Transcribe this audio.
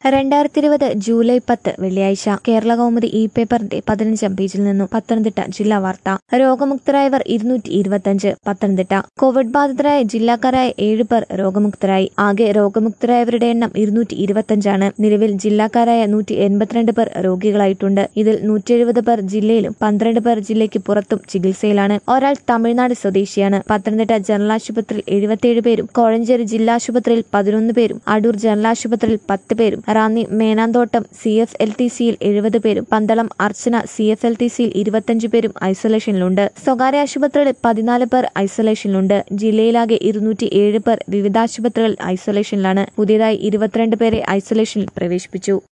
രണ്ടായിരത്തി ഇരുപത് ജൂലൈ പത്ത് വെള്ളിയാഴ്ച കേരള കൗമുദി ഇ പേപ്പറിന്റെ പതിനഞ്ചാം പേജിൽ നിന്നും പത്തനംതിട്ട ജില്ലാ വാർത്ത രോഗമുക്തരായവർ ഇരുന്നൂറ്റി ഇരുപത്തിയഞ്ച് പത്തനംതിട്ട കോവിഡ് ബാധിതരായ ജില്ലാക്കാരായ ഏഴ് പേർ രോഗമുക്തരായി ആകെ രോഗമുക്തരായവരുടെ എണ്ണം ഇരുന്നൂറ്റി ഇരുപത്തിയഞ്ചാണ് നിലവിൽ ജില്ലാക്കാരായ നൂറ്റി എൺപത്തിരണ്ട് പേർ രോഗികളായിട്ടുണ്ട് ഇതിൽ നൂറ്റി എഴുപത് പേർ ജില്ലയിലും പന്ത്രണ്ട് പേർ ജില്ലയ്ക്ക് പുറത്തും ചികിത്സയിലാണ് ഒരാൾ തമിഴ്നാട് സ്വദേശിയാണ് പത്തനംതിട്ട ജനറൽ ആശുപത്രിയിൽ എഴുപത്തിയേഴ് പേരും കോഴഞ്ചേരി ജില്ലാ ആശുപത്രിയിൽ പതിനൊന്ന് പേരും അടൂർ ജനറൽ ആശുപത്രിയിൽ പത്ത് പേരും Ranni Menamthottam C F L T സിയിൽ എഴുപത് പേരും Pandalam Archana C F L T സിയിൽ ഇരുപത്തിയഞ്ച് പേരും ഐസൊലേഷനിലുണ്ട് സ്വകാര്യ ആശുപത്രികളിൽ പതിനാല് പേർ ഐസൊലേഷനിലുണ്ട് ജില്ലയിലാകെ ഇരുന്നൂറ്റി ഏഴ് പേർ വിവിധ ആശുപത്രികളിൽ ഐസൊലേഷനിലാണ് പുതിയതായി ഇരുപത്തിരണ്ട് പേരെ ഐസൊലേഷനിൽ പ്രവേശിപ്പിച്ചു